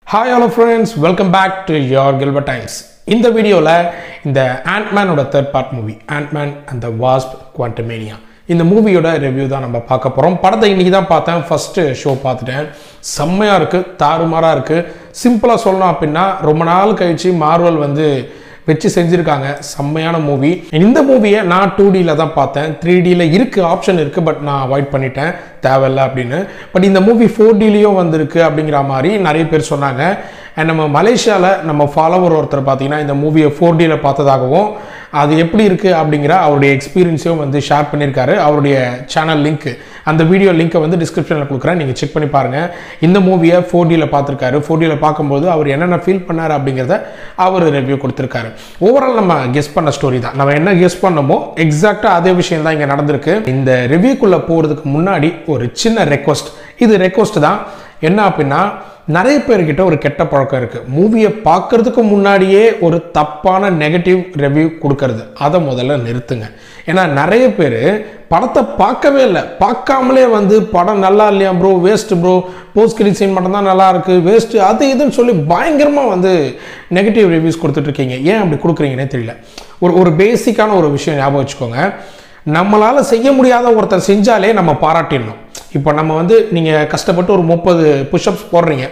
Hi hello friends welcome back to your Gilbert times இந்த வீடியோவில் இந்த ஆண்ட்மேனோட third part movie Ant Man and the Wasp Quantumania இந்த மூவியோட ரிவ்யூ தான் நம்ம பார்க்க போகிறோம் படத்தை இன்றைக்கி தான் பார்த்தேன் ஃபஸ்ட்டு ஷோ பார்த்துட்டேன் செம்மையாக இருக்குது தாறுமாறாக இருக்குது சிம்பிளாக சொல்லணும் அப்படின்னா ரொம்ப நாள் கழிச்சு மார்வல் வந்து வச்சு செஞ்சுருக்காங்க செம்மையான மூவி இந்த மூவியை நான் டூ டியில் தான் பார்த்தேன் த்ரீ டியில் இருக்குது ஆப்ஷன் இருக்குது பட் நான் அவாய்ட் பண்ணிட்டேன் தேவையில்ல அப்படின்னு பட் இந்த மூவி ஃபோர் டிலையும் வந்திருக்கு அப்படிங்கிற மாதிரி நிறைய பேர் சொன்னாங்க அண்ட் நம்ம மலேசியாவில் நம்ம ஃபாலோவர் ஒருத்தர் பார்த்தீங்கன்னா இந்த மூவியை ஃபோர் டியில் பார்த்ததாகவும் அது எப்படி இருக்குது அப்படிங்கிற அவருடைய எக்ஸ்பீரியன்ஸையும் வந்து ஷேர் பண்ணியிருக்காரு அவருடைய சேனல் லிங்க் அந்த வீடியோ லிங்க்கை வந்து டிஸ்கிரிப்ஷனில் கொடுக்குறேன் நீங்கள் செக் பண்ணி பாருங்கள் இந்த மூவியை ஃபோர் டியில் பார்த்துருக்காரு ஃபோர் டியில் பார்க்கும்போது அவர் என்னென்ன ஃபீல் பண்ணார் அப்படிங்கிறத அவர் ரிவ்யூ கொடுத்துருக்காரு ஓவரால் நம்ம கெஸ் பண்ண ஸ்டோரி தான் நம்ம என்ன கெஸ் பண்ணமோ எக்ஸாக்டாக அதே விஷயம் தான் இங்கே நடந்திருக்கு இந்த ரிவ்யூக்குள்ளே போகிறதுக்கு முன்னாடி ஒரு சின்ன ரெக்வஸ்ட் இது ரெக்வஸ்ட் தான் என்ன அப்படின்னா நிறைய பேர்கிட்ட ஒரு கெட்ட பழக்கம் இருக்குது மூவியை பார்க்கறதுக்கு முன்னாடியே ஒரு தப்பான நெகட்டிவ் ரிவ்யூ கொடுக்கறது அதை முதல்ல நிறுத்துங்க ஏன்னா நிறைய பேர் படத்தை பார்க்கவே இல்லை பார்க்காமலே வந்து படம் நல்லா இல்லையா bro waste bro post credit scene மட்டும் தான் நல்லா இருக்கு வேஸ்ட் அது இதுன்னு சொல்லி பயங்கரமாக வந்து நெகட்டிவ் ரிவ்யூஸ் கொடுத்துட்ருக்கீங்க ஏன் அப்படி கொடுக்குறீங்கன்னே தெரியல ஒரு ஒரு பேசிக்கான ஒரு விஷயம் ஞாபகம் வச்சுக்கோங்க நம்மளால் செய்ய முடியாத ஒருத்தர் செஞ்சாலே நம்ம பாராட்டிடணும் இப்போ நம்ம வந்து நீங்கள் கஷ்டப்பட்டு ஒரு முப்பது புஷ்அப்ஸ் போடுறீங்க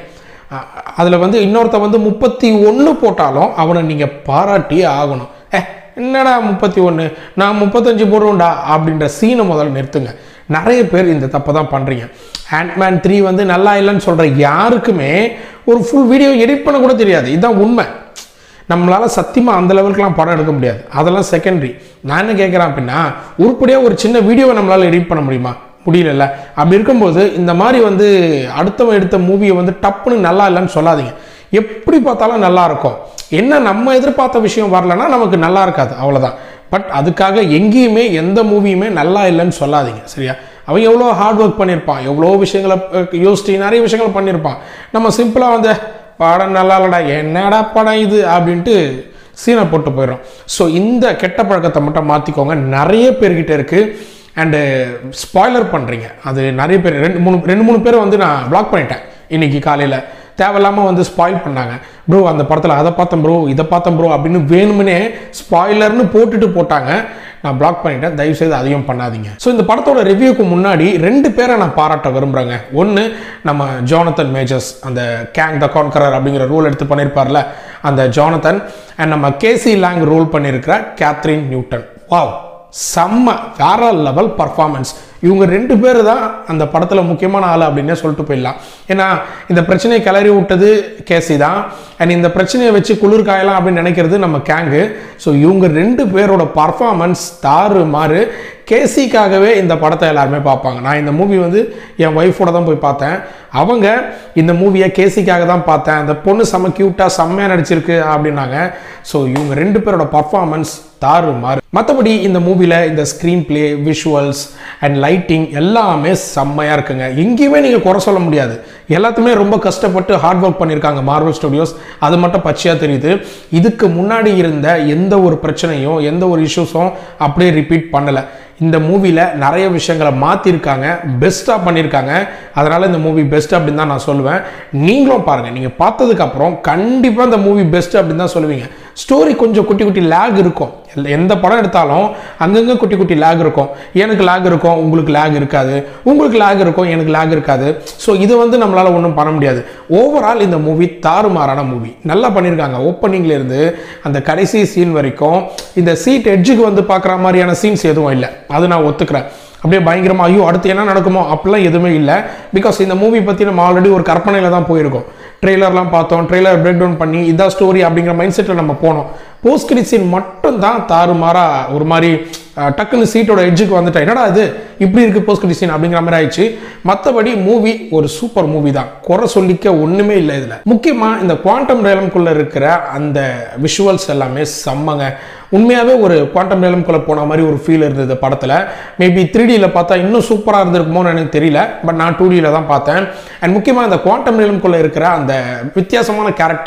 அதில் வந்து இன்னொருத்த வந்து முப்பத்தி ஒன்று போட்டாலும் அவனை நீங்கள் பாராட்டியே ஆகணும் ஏ என்னடா முப்பத்தி ஒன்று நான் முப்பத்தஞ்சு போடுவேன்டா அப்படின்ற சீனை முதல்ல நிறுத்துங்க நிறைய பேர் இந்த தப்பை தான் பண்ணுறீங்க ஹேண்ட்மேன் த்ரீ வந்து நல்லா இல்லைன்னு சொல்கிற யாருக்குமே ஒரு ஃபுல் வீடியோ எடிட் பண்ண கூட தெரியாது இதுதான் உண்மை நம்மளால் சத்தியமாக அந்த லெவலுக்குலாம் படம் எடுக்க முடியாது அதெல்லாம் செகண்டரி நான் என்ன கேட்குறேன் அப்படின்னா உருப்படியாக ஒரு சின்ன வீடியோவை நம்மளால் எடிட் பண்ண முடியுமா முடியலல்ல அப்படி இருக்கும்போது இந்த மாதிரி வந்து அடுத்தவன் எடுத்த மூவியை வந்து டப்புன்னு நல்லா இல்லைன்னு சொல்லாதீங்க எப்படி பார்த்தாலும் நல்லா இருக்கும் என்ன நம்ம எதிர்பார்த்த விஷயம் வரலன்னா நமக்கு நல்லா இருக்காது அவ்வளோதான் பட் அதுக்காக எங்கேயுமே எந்த மூவியுமே நல்லா இல்லைன்னு சொல்லாதீங்க சரியா அவன் எவ்வளோ ஹார்ட் ஒர்க் பண்ணியிருப்பான் எவ்வளோ விஷயங்களை யோசிச்சு நிறைய விஷயங்கள் பண்ணியிருப்பான் நம்ம சிம்பிளாக வந்து படம் நல்லா இல்லடா என்னடா படம் இது அப்படின்ட்டு சீனை போட்டு போயிடும் ஸோ இந்த கெட்ட பழக்கத்தை மட்டும் மாற்றிக்கோங்க நிறைய பேர்கிட்ட இருக்குது அண்டு ஸ்பாய்லர் பண்ணுறீங்க அது நிறைய பேர் ரெண்டு மூணு ரெண்டு மூணு பேரை வந்து நான் பிளாக் பண்ணிட்டேன் இன்றைக்கி காலையில் தேவையில்லாமல் வந்து ஸ்பாயில் பண்ணாங்க ப்ரோ அந்த படத்தில் அதை பார்த்தேன் ப்ரோ இதை பார்த்தேன் ப்ரோ அப்படின்னு வேணுமுனே ஸ்பாய்லர்னு போட்டுட்டு போட்டாங்க நான் பிளாக் பண்ணிட்டேன் தயவுசெய்து அதையும் பண்ணாதீங்க ஸோ இந்த படத்தோட ரிவ்யூக்கு முன்னாடி ரெண்டு பேரை நான் பாராட்ட விரும்புகிறேங்க ஒன்று நம்ம ஜானத்தன் மேஜர்ஸ் அந்த கேங் த கான்கரர் அப்படிங்கிற ரோல் எடுத்து பண்ணியிருப்பார்ல அந்த ஜானத்தன் அண்ட் நம்ம கேசி லேங் ரோல் பண்ணியிருக்கிற கேத்ரின் நியூட்டன் வாவ் செம்ம வேற லெவல் பர்ஃபார்மன்ஸ் இவங்க ரெண்டு பேர் தான் அந்த படத்தில் முக்கியமான ஆள் அப்படின்னே சொல்லிட்டு போயிடலாம் ஏன்னா இந்த பிரச்சனையை கிளறி விட்டது கேசி தான் அண்ட் இந்த பிரச்சனையை வச்சு குளிர் காயலாம் அப்படின்னு நினைக்கிறது நம்ம கேங்கு ஸோ இவங்க ரெண்டு பேரோட பர்ஃபார்மன்ஸ் தாறு மாறு கேசிக்காகவே இந்த படத்தை எல்லாருமே பார்ப்பாங்க நான் இந்த மூவி வந்து என் ஒய்ஃபோட தான் போய் பார்த்தேன் அவங்க இந்த மூவியை கேசிக்காக தான் பார்த்தேன் அந்த பொண்ணு செம்ம க்யூட்டாக செம்மையாக நடிச்சிருக்கு அப்படின்னாங்க ஸோ இவங்க ரெண்டு பேரோட பர்ஃபார்மன்ஸ் தாறு மாறு மற்றபடி இந்த மூவியில் இந்த screen play visuals and lighting எல்லாமே செம்மையாக இருக்குங்க எங்கேயுமே நீங்கள் குறை சொல்ல முடியாது எல்லாத்துமே ரொம்ப கஷ்டப்பட்டு ஹார்ட் ஒர்க் பண்ணியிருக்காங்க மார்வல் ஸ்டுடியோஸ் அது மட்டும் பச்சையாக தெரியுது இதுக்கு முன்னாடி இருந்த எந்த ஒரு பிரச்சனையும் எந்த ஒரு இஷ்யூஸும் அப்படியே ரிப்பீட் பண்ணலை இந்த மூவியில் நிறைய விஷயங்களை மாற்றிருக்காங்க பெஸ்ட்டாக பண்ணியிருக்காங்க அதனால் இந்த மூவி பெஸ்ட் அப்படின்னு தான் நான் சொல்லுவேன் நீங்களும் பாருங்கள் நீங்கள் பார்த்ததுக்கப்புறம் கண்டிப்பாக இந்த மூவி பெஸ்ட் அப்படின்னு தான் சொல்லுவீங்க ஸ்டோரி கொஞ்சம் குட்டி குட்டி லேக் இருக்கும் எந்த படம் எடுத்தாலும் அங்கங்கே குட்டி குட்டி லேக் இருக்கும் எனக்கு லேக் இருக்கும் உங்களுக்கு லேக் இருக்காது உங்களுக்கு லேக் இருக்கும் எனக்கு லேக் இருக்காது ஸோ இது வந்து நம்மளால் ஒன்றும் பண்ண முடியாது ஓவரால் இந்த மூவி தாறுமாறான மூவி நல்லா பண்ணியிருக்காங்க ஓப்பனிங்ல இருந்து அந்த கடைசி சீன் வரைக்கும் இந்த சீட் எட்ஜுக்கு வந்து பார்க்குற மாதிரியான சீன்ஸ் எதுவும் இல்லை அது நான் ஒத்துக்கிறேன் அப்படியே பயங்கரமா ஐயோ அடுத்து என்ன நடக்குமோ அப்படிலாம் எதுவுமே இல்லை பிகாஸ் இந்த மூவி பற்றி நம்ம ஆல்ரெடி ஒரு கற்பனையில் தான் போயிருக்கோம் ட்ரெய்லர்லாம் பார்த்தோம் ட்ரெய்லர் பிரேக் டவுன் பண்ணி இதான் ஸ்டோரி அப்படிங்கிற மைண்ட் செட்டில் நம்ம போனோம் போஸ்ட் கிரிட் சீன் மட்டும் தான் தாறுமாறா ஒரு மாதிரி டக்குன்னு சீட்டோட எட்ஜுக்கு வந்துட்டேன் என்னடா இது இப்படி இருக்கு போஸ்ட் கிரிட் சீன் அப்படிங்கிற மாதிரி ஆயிடுச்சு மற்றபடி மூவி ஒரு சூப்பர் மூவி தான் குறை சொல்லிக்க ஒன்றுமே இல்லை இதில் முக்கியமாக இந்த குவாண்டம் ரேலம்குள்ளே இருக்கிற அந்த விஷுவல்ஸ் எல்லாமே செம்மங்க உண்மையாகவே ஒரு குவாண்டம் ரேலம்குள்ளே போன மாதிரி ஒரு ஃபீல் இருந்தது படத்தில் மேபி த்ரீ டியில் பார்த்தா இன்னும் சூப்பராக இருந்திருக்குமோன்னு எனக்கு தெரியல பட் நான் டூ டியில் தான் பார்த்தேன் அண்ட் முக்கியமாக இந்த குவாண்டம் ரேலம்குள்ளே இருக்கிற அந்த வித்தியாசமான கேரக்டர்ஸ்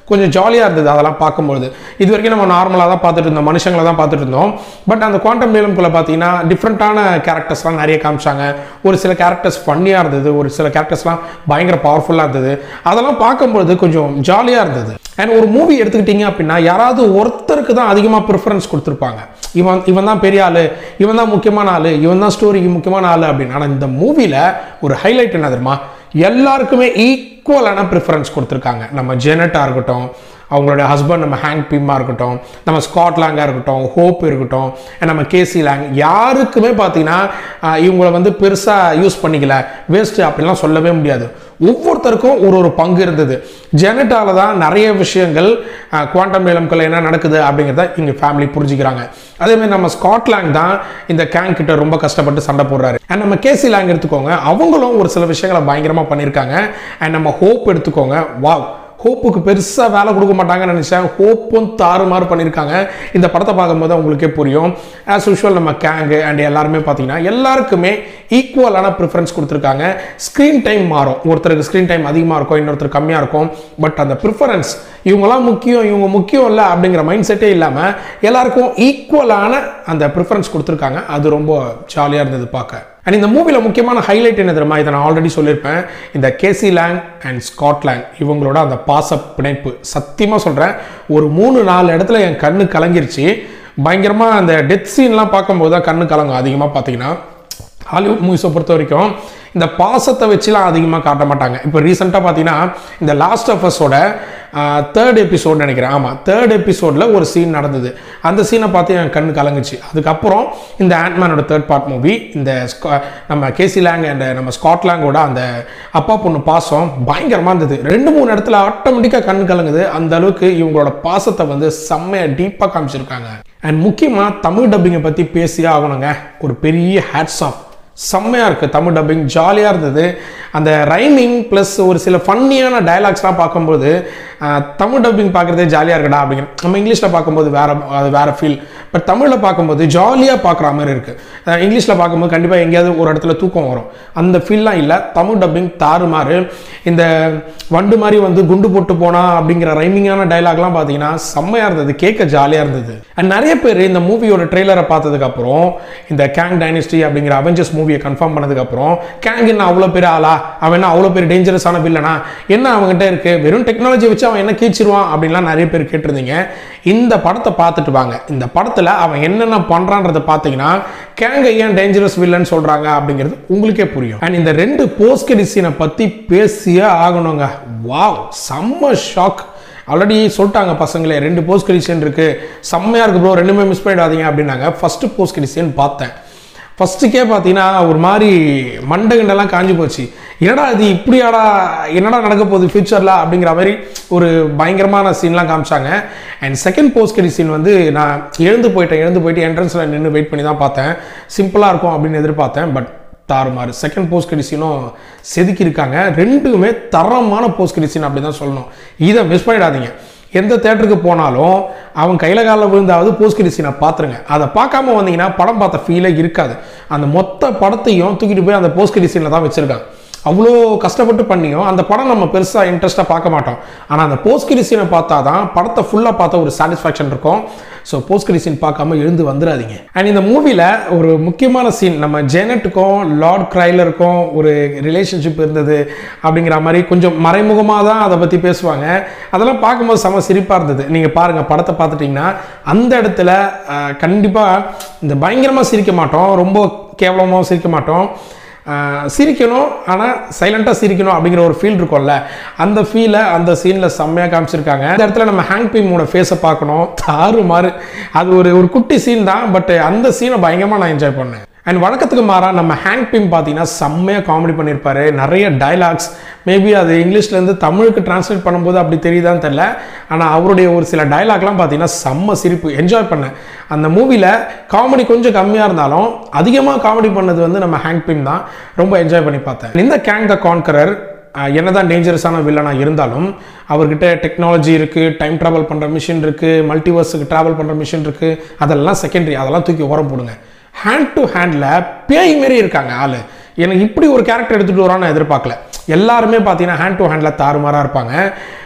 கொஞ்சம் ஜாலியாக இருந்தது அதெல்லாம் பார்க்கும்பொழுது இது வரைக்கும் நம்ம நார்மலாக தான் பார்த்துட்டு இருந்தோம் மனுஷங்களை தான் பார்த்துட்டு இருந்தோம் பட் அந்த குவாண்டம் மேலம்குள்ளே பார்த்தீங்கன்னா டிஃப்ரெண்ட்டான கேரக்டர்ஸ்லாம் நிறைய காமிச்சாங்க ஒரு சில கேரக்டர்ஸ் ஃபன்னியாக இருந்தது ஒரு சில கேரக்டர்ஸ்லாம் பயங்கர பவர்ஃபுல்லாக இருந்தது அதெல்லாம் பார்க்கும்பொழுது கொஞ்சம் ஜாலியாக இருந்தது அண்ட் ஒரு மூவி எடுத்துக்கிட்டீங்க அப்படின்னா யாராவது ஒருத்தருக்கு தான் அதிகமாக ப்ரிஃபரன்ஸ் கொடுத்துருப்பாங்க இவன் இவன் தான் பெரிய ஆள் இவன் தான் முக்கியமான ஆள் இவன் தான் ஸ்டோரிக்கு முக்கியமான ஆள் அப்படின்னு ஆனால் இந்த மூவியில் ஒரு ஹைலைட் என்ன தெரியுமா எல்லாருக்குமே ஈக்குவலான ப்ரிஃபரன்ஸ் கொடுத்துருக்காங்க நம்ம ஜெனட்டாக இருக்கட்டும் அவங்களுடைய ஹஸ்பண்ட் நம்ம ஹேங் பிம்மாக இருக்கட்டும் நம்ம ஸ்காட்லாங்காக இருக்கட்டும் ஹோப் இருக்கட்டும் and நம்ம கேசி லேங் யாருக்குமே பார்த்தீங்கன்னா ஆஹ், இவங்கள வந்து பெருசாக யூஸ் பண்ணிக்கல வேஸ்ட்டு அப்படிலாம் சொல்லவே முடியாது ஒவ்வொருத்தருக்கும் ஒரு ஒரு பங்கு இருந்தது ஜெனட்டால தான் நிறைய விஷயங்கள் குவாண்டம் மேலம்குள்ள என்ன நடக்குது அப்படிங்கிறத இங்கே ஃபேமிலி புரிஞ்சுக்கிறாங்க அதே மாதிரி நம்ம ஸ்காட்லாங் தான் இந்த கேங் கிட்ட ரொம்ப கஷ்டப்பட்டு சண்டை போடுறாரு அண்ட் நம்ம கேசி லேங் எடுத்துக்கோங்க அவங்களும் ஒரு சில விஷயங்களை பயங்கரமாக பண்ணியிருக்காங்க அண்ட் நம்ம ஹோப் எடுத்துக்கோங்க வாவ் ஹோப்புக்கு பெருசாக வேலை கொடுக்க மாட்டாங்கன்னு நினச்சேன் ஹோப்பும் தாறுமாறு பண்ணியிருக்காங்க இந்த படத்தை பார்க்கும்போது உங்களுக்கே புரியும் ஆஸ் யூஷுவல் நம்ம கேங்கு அண்ட் எல்லாருமே பார்த்தீங்கன்னா எல்லாருக்குமே ஈக்குவலான ப்ரிஃபரன்ஸ் கொடுத்துருக்காங்க ஸ்க்ரீன் டைம் மாறும் ஒருத்தருக்கு ஸ்க்ரீன் டைம் அதிகமாக இருக்கும் இன்னொருத்தர் கம்மியாக இருக்கும் பட் அந்த ப்ரிஃபரன்ஸ் இவங்களாம் முக்கியம் இவங்க முக்கியம் இல்லை அப்படிங்கிற மைண்ட் செட்டே இல்லாமல் எல்லாருக்கும் ஈக்குவலான அந்த ப்ரிஃபரன்ஸ் கொடுத்துருக்காங்க அது ரொம்ப ஜாலியாக இருந்தது பார்க்க அண்ட் இந்த மூவியில் முக்கியமான ஹைலைட் என்ன தெரியுமா இதை நான் ஆல்ரெடி சொல்லியிருப்பேன் இந்த கேசி லேங் அண்ட் ஸ்காட்லாண்ட் இவங்களோட அந்த பாச பிணைப்பு சத்தியமாக சொல்கிறேன் ஒரு மூணு நாலு இடத்துல என் கண்ணு கலங்கிருச்சு பயங்கரமாக அந்த டெத் சீன்லாம் பார்க்கும்போது தான் கண்ணு கலங்கும் அதிகமாக பார்த்தீங்கன்னா ஹாலிவுட் மூவிஸை பொறுத்த வரைக்கும் இந்த பாசத்தை வச்சுலாம் அதிகமாக காட்ட மாட்டாங்க இப்போ ரீசெண்டாக பார்த்தீங்கன்னா இந்த லாஸ்ட் ஆஃப் அஸோட தேர்ட் எபிசோட் நினைக்கிறேன் ஆமாம் தேர்ட் எபிசோடில் ஒரு சீன் நடந்தது அந்த சீனை பார்த்து என் கண்ணு கலங்குச்சு அதுக்கப்புறம் இந்த ஆண்ட்மேனோட தேர்ட் பார்ட் மூவி இந்த ஸ்கா- நம்ம கேசி லேங் அண்ட் நம்ம ஸ்காட்லாங்கோட அந்த அப்பா பொண்ணு பாசம் பயங்கரமாக இருந்தது ரெண்டு மூணு இடத்துல ஆட்டோமேட்டிக்காக கண்ணு கலங்குது அந்த அளவுக்கு இவங்களோட பாசத்தை வந்து செம்மையாக டீப்பாக காமிச்சிருக்காங்க அண்ட் முக்கியமாக தமிழ் டப்பிங்கை பற்றி பேசியே ஆகணுங்க ஒரு பெரிய ஹேட்ஸ் ஆஃப் செம்மையாக இருக்குது தமிழ் டப்பிங் ஜாலியாக இருந்தது அந்த ரைமிங் ப்ளஸ் ஒரு சில ஃபன்னியான டயலாக்ஸ்லாம் பார்க்கும்போது ஆஹ், தமிழ் டப்பிங் பார்க்குறதே ஜாலியாக இருக்குடா அப்படிங்கிற நம்ம இங்கிலீஷில் பார்க்கும்போது வேற அது வேற ஃபீல் பட் தமிழில் பார்க்கும்போது ஜாலியாக பார்க்குற மாதிரி இருக்குது இங்கிலீஷில் பார்க்கும்போது கண்டிப்பாக எங்கேயாவது ஒரு இடத்துல தூக்கம் வரும் அந்த ஃபீல்லாம் இல்லை தமிழ் டப்பிங் தாறுமாறு இந்த வண்டு மாதிரி வந்து குண்டு போட்டு போனா அப்படிங்கிற ரைமிங்கான டயலாக்லாம் பார்த்தீங்கன்னா செம்மையாக இருந்தது கேட்க ஜாலியாக இருந்தது அண்ட் நிறைய பேர் இந்த மூவியோட ட்ரெய்லரை பார்த்ததுக்கப்புறம் இந்த கேங் டைனஸ்டி அப்படிங்கிற அவெஞ்சர்ஸ் மூவியை கன்ஃபார்ம் பண்ணதுக்கப்புறம் கேங் என்ன அவ்வளோ பெரிய ஆளா அவன் என்ன அவ்வளோ பெரிய டேஞ்சரஸான வில்லனா என்ன அவங்ககிட்ட இருக்கு வெறும் டெக்னாலஜி வச்சு அவன் என்ன கீச்சிருவான் அப்படின்லாம் நிறைய பேர் கேட்டிருந்தீங்க இந்த படத்தை பார்த்துட்டு வாங்க இந்த படத்தில் அவன் என்னென்ன பண்ணுறான்றத பார்த்தீங்கன்னா கேங்க ஏன் டேஞ்சரஸ் வில்லன் சொல்கிறாங்க அப்படிங்கிறது உங்களுக்கே புரியும் அண்ட் இந்த ரெண்டு போஸ்ட் சீனை பற்றி பேசியே ஆகணுங்க வாவ் செம்ம ஷாக் ஆல்ரெடி சொல்லிட்டாங்க பசங்களே ரெண்டு போஸ்ட் கிரிசியன் இருக்கு செம்மையா இருக்கு ப்ரோ ரெண்டுமே மிஸ் பண்ணிடாதீங்க அப்படின்னாங்க ஃபர்ஸ்ட் போஸ்ட் கிரிசியன் பார்த்தேன் ஃபர்ஸ்ட்டுக்கே பார்த்தீங்கன்னா ஒரு மாதிரி மண்டகண்டெல்லாம் காஞ்சி போச்சு என்னடா இது இப்படியாடா என்னடா நடக்க போகுது ஃபியூச்சரில் அப்படிங்கிற மாதிரி ஒரு பயங்கரமான சீன்லாம் காமிச்சாங்க and second post credit scene வந்து நான் எழுந்து போயிட்டேன் எழுந்து போயிட்டு என்ட்ரன்ஸில் நின்று வெயிட் பண்ணி தான் பார்த்தேன் சிம்பிளாக இருக்கும் அப்படின்னு எதிர்பார்த்தேன் பட் தாறுமாறு செகண்ட் போஸ்ட் கிரெடிட்ஸினும் செதுக்கியிருக்காங்க ரெண்டுமே தரமான போஸ்ட் கிரெடிட்ஸின் அப்படி தான் சொல்லணும் இதை மிஸ் பண்ணிடாதீங்க எந்த தேட்டருக்கு போனாலும் அவன் கையில காலில் விழுந்தாவது போஸ்ட் கிரெடிட் சீனை பார்த்துருங்க அதை பார்க்காம வந்தீங்கன்னா படம் பார்த்த ஃபீலே இருக்காது அந்த மொத்த படத்தையும் தூக்கிட்டு போய் அந்த போஸ்ட் கிரெடிட் சீனில் தான் வச்சிருக்காங்க அவ்வளோ கஷ்டப்பட்டு பண்ணியும் அந்த படம் நம்ம பெருசாக இன்ட்ரெஸ்ட்டாக பார்க்க மாட்டோம் ஆனால் அந்த போஸ்ட் கிரெடிட் சீனை பார்த்தா தான் படத்தை ஃபுல்லாக பார்த்த ஒரு சாட்டிஸ்ஃபேக்ஷன் இருக்கும் ஸோ போஸ்ட் கிரெடிட் சீன் பார்க்காம எழுந்து வந்துடாதீங்க அண்ட் இந்த மூவியில் ஒரு முக்கியமான சீன் நம்ம ஜெனட்டுக்கும் லார்ட் கிரைலருக்கும் ஒரு ரிலேஷன்ஷிப் இருந்தது அப்படிங்கிற மாதிரி கொஞ்சம் மறைமுகமாக தான் அதை பற்றி பேசுவாங்க அதெல்லாம் பார்க்கும்போது செம சிரிப்பாக இருந்தது நீங்கள் பாருங்கள் படத்தை பார்த்துட்டிங்கன்னா அந்த இடத்துல கண்டிப்பாக இந்த பயங்கரமாக சிரிக்க மாட்டோம் ரொம்ப கேவலமாக சிரிக்க மாட்டோம் ஆஹ் சிரிக்கணும் ஆனால் சைலண்ட்டாக சிரிக்கணும் அப்படிங்கிற ஒரு ஃபீல் இருக்கும்ல அந்த ஃபீலை அந்த சீனில் செம்மையாக காமிச்சிருக்காங்க அந்த இடத்துல நம்ம ஹேங் பீமோட ஃபேஸை பார்க்கணும் தாறு மாறு அது ஒரு ஒரு குட்டி சீன் தான் பட் அந்த சீனை பயங்கரமாக நான் என்ஜாய் பண்ணேன் அண்ட் வழக்கத்துக்கு மாறா நம்ம ஹேங் பிம் பார்த்தீங்கன்னா செம்மையாக காமெடி பண்ணியிருப்பாரு நிறைய டைலாக்ஸ் மேபி அது இங்கிலீஷ்லேருந்து தமிழுக்கு டிரான்ஸ்லேட் பண்ணும்போது அப்படி தெரியுதான்னு தெரில ஆனால் அவருடைய ஒரு சில டைலாக்லாம் பார்த்தீங்கன்னா செம்ம சிரிப்பு என்ஜாய் பண்ணேன் அந்த மூவியில் காமெடி கொஞ்சம் கம்மியாக இருந்தாலும் அதிகமாக காமெடி பண்ணது வந்து நம்ம ஹேங் பிம் தான் ரொம்ப என்ஜாய் பண்ணி பார்த்தேன் இந்த கேங் த கான்கரர் என்னதான் டேஞ்சரஸான வில்லனாக இருந்தாலும் அவர்கிட்ட டெக்னாலஜி இருக்குது டைம் ட்ராவல் பண்ணுற மிஷின் இருக்குது மல்டிவர்ஸுக்கு ட்ராவல் பண்ணுற மிஷின் இருக்குது அதெல்லாம் செகண்டரி அதெல்லாம் தூக்கி ஓரம் போடுங்க ஹேண்ட் டு ஹேண்டில் பேய் மாரி இருக்காங்க ஆள் எனக்கு இப்படி ஒரு கேரக்டர் எடுத்துகிட்டு வரான்னு நான் எதிர்பார்க்கல எல்லாருமே பார்த்தீங்கன்னா ஹேண்ட் டு ஹேண்டில் தாறுமாறாக இருப்பாங்க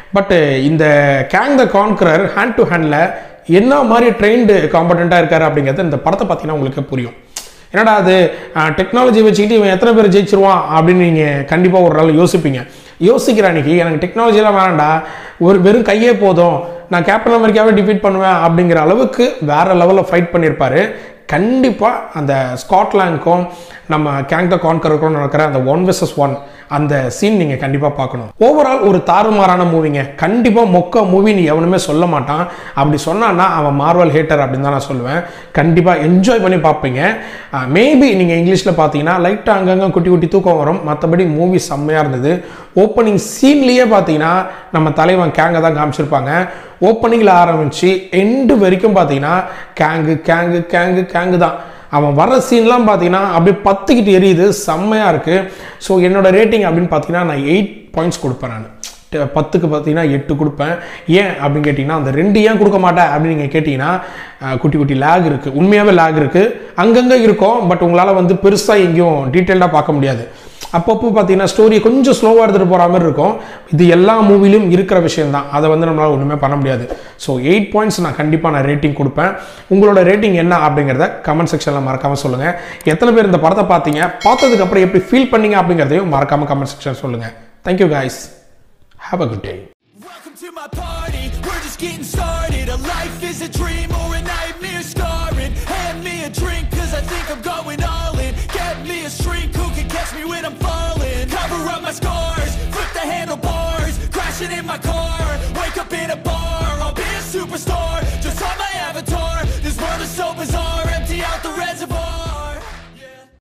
பட் இந்த Kang the Conqueror hand to handle என்ன மாதிரி ட்ரெயின்டு காம்படண்ட்டாக இருக்காரு அப்படிங்கிறது இந்த படத்தை பார்த்தீங்கன்னா உங்களுக்கு புரியும் என்னடா அது டெக்னாலஜி வச்சுக்கிட்டு இவன் எத்தனை பேர் ஜெயிச்சிருவான் அப்படின்னு நீங்கள் கண்டிப்பாக ஒரு நாள் யோசிப்பீங்க யோசிக்கிற அன்னைக்கு எனக்கு டெக்னாலஜிலாம் வேணாண்டா ஒரு வெறும் கையே போதும் நான் கேப்டன் அமெரிக்காவே டிஃபீட் பண்ணுவேன் அப்படிங்கிற அளவுக்கு வேற லெவலில் ஃபைட் பண்ணியிருப்பாரு கண்டிப்பாக அந்த ஸ்காட்லாண்டுக்கும் நம்ம கேங் த கான்கருக்கும் நடக்கிற அந்த ஒன் வெர்சஸ் ஒன் அந்த சீன் நீங்கள் கண்டிப்பாக பார்க்கணும் ஓவரால் ஒரு தாறுமாறான மூவிங்க கண்டிப்பாக மொக்க மூவி நீ எவனுமே சொல்ல மாட்டான் அப்படி சொன்னான்னா அவன் மார்வல் ஹேட்டர் அப்படின்னு தான் நான் சொல்லுவேன் கண்டிப்பாக என்ஜாய் பண்ணி பார்ப்பீங்க மேபி நீங்கள் இங்கிலீஷில் பார்த்தீங்கன்னா லைட்டாக அங்கங்கே குட்டி குட்டி தூக்கம் வரும் மற்றபடி மூவி செம்மையாக இருந்தது ஓப்பனிங் சீன்லேயே பார்த்தீங்கன்னா நம்ம தலைவன் கேங்கை தான் காமிச்சிருப்பாங்க ஓப்பனிங்கில் ஆரம்பித்து எண்டு வரைக்கும் பார்த்தீங்கன்னா கேங்கு கேங்கு கேங்கு கேங்கு தான் அவன் வர சீன்லாம் பார்த்தீங்கன்னா அப்படியே பத்துக்கிட்டு எரியுது செம்மையாக இருக்குது ஸோ என்னோட ரேட்டிங் அப்படின்னு பார்த்தீங்கன்னா நான் எயிட் பாயிண்ட்ஸ் கொடுப்பேன் நான் ட- பத்துக்கு பார்த்தீங்கன்னா எட்டு கொடுப்பேன் ஏன் அப்படின்னு கேட்டிங்கன்னா அந்த ரெண்டு ஏன் கொடுக்க மாட்டேன் அப்படின்னு நீங்கள் கேட்டிங்கன்னா அஹ், குட்டி குட்டி லேக் இருக்குது உண்மையாகவே லேக் இருக்குது அங்கங்கே இருக்கும் பட் உங்களால் வந்து பெருசாக எங்கேயும் டீட்டெயில்டாக பார்க்க முடியாது அப்பப்போ பார்த்தீங்கன்னா ஸ்டோரி கொஞ்சம் ஸ்லோவாக எடுத்துகிட்டு போகிற மாதிரி இருக்கும் இது எல்லா மூவிலும் இருக்கிற விஷயம் தான் அதை வந்து நம்மளால் ஒன்றுமே பண்ண முடியாது ஸோ எயிட் பாயிண்ட்ஸ் நான் கண்டிப்பாக நான் ரேட்டிங் கொடுப்பேன் உங்களோட ரேட்டிங் என்ன அப்படிங்கிறத கமெண்ட் செக்ஷனில் மறக்காமல் சொல்லுங்கள் எத்தனை பேர் இந்த படத்தை பார்த்தீங்க பார்த்ததுக்கப்புறம் எப்படி ஃபீல் பண்ணீங்க அப்படிங்கிறதையும் மறக்காமல் கமெண்ட் செக்ஷன் சொல்லுங்கள் thank you guys have a good day Welcome to my party, we're just getting started. A life is a dream,